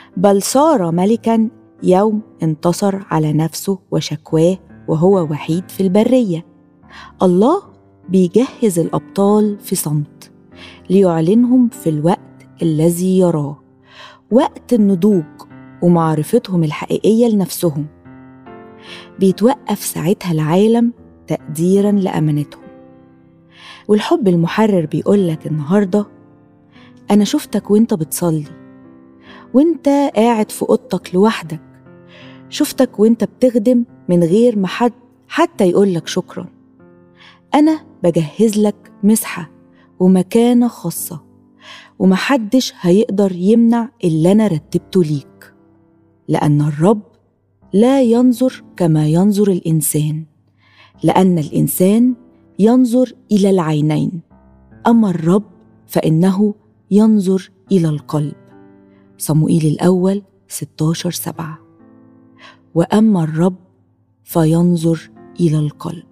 بل صار ملكا يوم انتصر على نفسه وشكواه وهو وحيد في البريه الله بيجهز الابطال في صمت ليعلنهم في الوقت الذي يراه وقت النضوج ومعرفتهم الحقيقيه لنفسهم بيتوقف ساعتها العالم تقديرا لامانتهم والحب المحرر بيقولك النهارده انا شفتك وانت بتصلي وانت قاعد في اوضتك لوحدك شفتك وانت بتخدم من غير ما حد حتى يقولك شكرا انا بجهز لك مسحه ومكانه خاصه ومحدش هيقدر يمنع اللي انا رتبته ليك لان الرب لا ينظر كما ينظر الانسان لان الانسان ينظر الى العينين اما الرب فانه ينظر الى القلب صموئيل الاول 16 7 واما الرب فينظر الى القلب